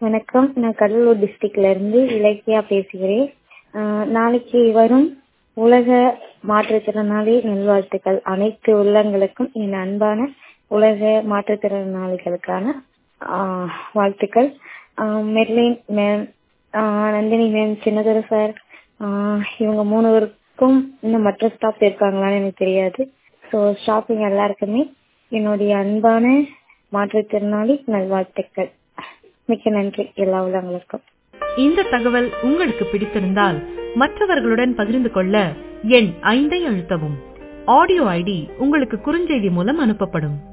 வணக்கம் நான் கடலூர் டிஸ்ட்ரிக்ட்ல இருந்து இலக்கியா பேசுகிறேன் ஆஹ் நாளைக்கு வரும் உலக மாற்றுத்திறனாளி நல்வாழ்த்துக்கள் அனைத்து உள்ளங்களுக்கும் என் அன்பான உலக மாற்றுத்திறனாளிகளுக்கான ஆஹ் வாழ்த்துக்கள் ஆஹ் மெர்லின் மேம் ஆஹ் நந்தினி மேம் சின்னதுரை சார் ஆஹ் இவங்க மூணு பேருக்கும் இன்னும் மற்ற ஸ்டாஃப் இருக்காங்களான்னு எனக்கு தெரியாது ஸோ ஸ்டாஃபிங் எல்லாருக்குமே என்னுடைய அன்பான மாற்றுத்திறனாளி நல்வாழ்த்துக்கள் மிக்க நன்றி எல்லா உள்ளங்களுக்கும் இந்த தகவல் உங்களுக்கு பிடித்திருந்தால் மற்றவர்களுடன் பகிர்ந்து கொள்ள எண் ஐந்தை அழுத்தவும் ஆடியோ ஐடி உங்களுக்கு குறுஞ்செய்தி மூலம் அனுப்பப்படும்